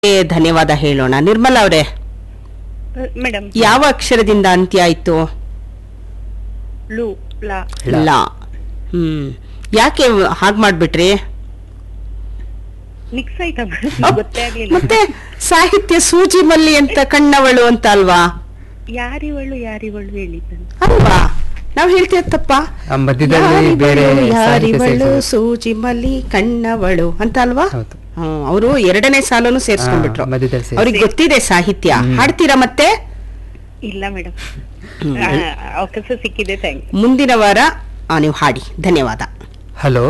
ಧನ್ಯವಾದ ಹೇಳೋಣ ನಿರ್ಮಲಾ ಅವರೇ ಮೇಡಮ್ ಯಾವ ಅಕ್ಷರದಿಂದ ಅಂತ್ಯ ಆಯ್ತು ಲು ಲಾ ಳ. ಲಾ ಹ್ಮ್ ಯಾಕೆ ಹಾಗ್ ಮಾಡ್ಬಿಟ್ರಿ ಮಿಕ್ಸ್ ಆಯ್ತಾ ಮೇಡಮ್ ಗೊತ್ತೇ ಆಗ್ಲಿಲ್ಲ ಮತ್ತೆ ಸಾಹಿತ್ಯ ಸೂಜಿ ಮಲ್ಲಿ ಅಂತ ಕಣ್ಣವಳು ಅಂತ ಅಲ್ವಾ ಯಾರಿವಳು ಯಾರಿವಳು ಹೇಳಿದ್ದು ಅಲ್ವಾ ನಾವ್ ಹೇಳ್ತೇವೆ ತಪ್ಪ ಆ ಮಧ್ಯದಲ್ಲಿ ಬೇರೆ ಸಾಹಿತ್ಯ ಯಾರಿವಳು ಸೇರ್ಸೋದು. ಸೂಜಿ ಮಲ್ಲಿ ಕಣ್ಣವಳು ಅಂತ ಅಲ್ವಾ ಹೌದು. ಅವರು ಎರಡನೇ ಸಾಲನು ಸೇರ್ಸ್ಕೊಂಡ್ಬಿಟ್ರು ಹಾ, ಮಧ್ಯದಲ್ಲಿ ಸೇರ್ಸಿ. ಅವ್ರಿಗೆ ಗೊತ್ತಿದೆ ಸಾಹಿತ್ಯ ಹ್ಮ್. ಹಾಡ್ತೀರಾ ಮತ್ತೆ ಇಲ್ಲ ಮೇಡಮ್ ಅವಕಾಶ ಸಿಕ್ಕಿದೆ ಥ್ಯಾಂಕ್ಸ್ ಮುಂದಿನ ವಾರ ಆ, ನೀವು ಹಾಡಿ ಧನ್ಯವಾದ ಹಲೋ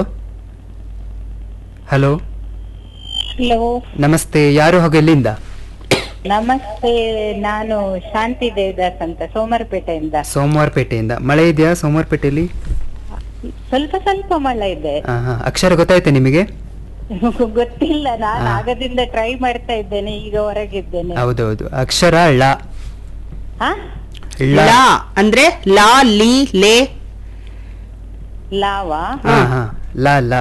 ಹಲೋ ಹಲೋ ನಮಸ್ತೆ ಯಾರು ಹಾಗೂ ಎಲ್ಲಿಂದ ನಮಸ್ತೆ ನಾನು ಶಾಂತಿ ದೇವದಾಸ್ ಅಂತ ಸೋಮರಪೇಟೆಯಿಂದ ಸೋಮವಾರಪೇಟೆಯಿಂದ ಮಳೆ ಇದೆಯಾ ಸೋಮವಾರಪೇಟೆಯಲ್ಲಿ ಸ್ವಲ್ಪ ಸ್ವಲ್ಪ ಮಳೆ ಇದೆ ಹಾ ಹಾ ಅಕ್ಷರ ಗೊತ್ತಾಯ್ತಾ ನಿಮಗೆ ಗೊತ್ತಿಲ್ಲ ನಾನು ಹಾ. ಆಗದಿಂದ ಟ್ರೈ ಮಾಡ್ತಾ ಇದ್ದೇನೆ ಈಗ ಹೊರಗಿದ್ದೇನೆ ಹೌದೌದು ಅಕ್ಷರ ಳ ಹಾ ಳ ಲಾ ಅಂದ್ರೆ ಲಾ ಲಿ ಲೇ ಲಾವಾ ಹಾ ಹಾ ಲ ಲ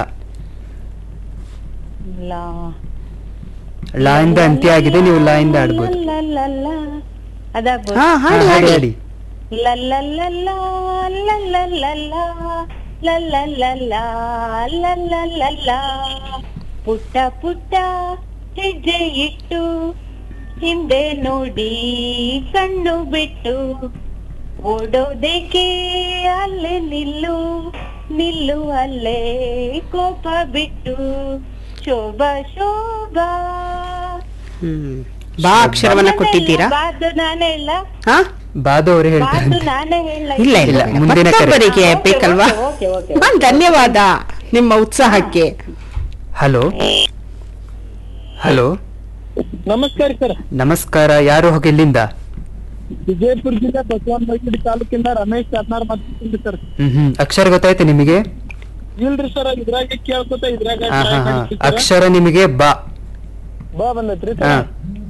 ಲಾ ಲ ಇಂದ ಅಂತ್ಯ ಆಗಿದೆ ನೀವು ಲ ಇಂದ ಆಡ್ಬೋದು ಲ, ಲ, ಲ, ಲ. ಅದಾಗ್ಬೋದು ಹಾ ಹಾ, ಹಾಡಿ ಹಾಡಿ ಹಾಡಿ ಹಾಡಿ ಲ, ಲ, ಲ, ಲ, ಲ, ಲ, ಲ, ಲ, ಲ, ಲ, ಲ, ಲ, ಲ, ಲ, ಲ, ಲ. ಪುಟ್ಟ ಪುಟ್ಟ ಹೆಜ್ಜೆ ಇಟ್ಟು ಹಿಂದೆ ನೋಡಿ ಕಣ್ಣು ಬಿಟ್ಟು ಓಡೋದೇಕೆ ಅಲ್ಲೇ ನಿಲ್ಲು ನಿಲ್ಲು ಅಲ್ಲೇ ಕೋಪ ಬಿಟ್ಟು ಶೋಭಾ ಶೋಭಾ ಹ್ಮ್ ಬಾ ಅಕ್ಷರವನ್ನ ಕೊಟ್ಟಿದ್ದೀರಾ ಬಾದು ನಾನೇ ಇಲ್ಲ ಹಾ ಬಾದು ಅವರೇ ಬಾದು ಹೇಳ್ತಾರೆ ನಾನೇ ಹೇಳ ಇಲ್ಲ ಇಲ್ಲ ಇಲ್ಲ, ಇಲ್ಲ. ಮುಂದಿನ ಕರೆ. ಮತ್ತೊಬ್ಬರಿಗೆ ಬೇಕಲ್ವಾ ಓಕೆ, ಓಕೆ, ಓಕೆ. ಹಾ, ಧನ್ಯವಾದ ನಿಮ್ಮ ಉತ್ಸಾಹಕ್ಕೆ ಹಲೋ ಹಲೋ ನಮಸ್ಕಾರ ಸರ್ ನಮಸ್ಕಾರ ಯಾರು ಹಾಗೂ ಎಲ್ಲಿಂದ ವಿಜಯಪುರ ಜಿಲ್ಲೆ ಬಸವನ ಬಾಗೇವಾಡಿ ತಾಲೂಕಿಂದ ರಮೇಶ್ ಕಾರ್ನಾರ್ ಮಾತಾಡ್ತೀನಿ ಸರ್ ಹ್ಮ್ ಹ್ಮ್ ಅಕ್ಷರ ಗೊತ್ತಾಯ್ತಾ ನಿಮಗೆ ಇಲ್ರಿ ಸರ್ ಇದ್ರಾಗ ಕೇಳ್ಕೊತ ಇದ್ರಾಗ ಹಾ try ಹಾ ಹಾ ಮಾಡ್ತೀನಿ sir. ಅಕ್ಷರ ನಿಮಗೆ ಬ ಬಾ ಬಂದೈತ್ರಿ ಹಾ ಸರ್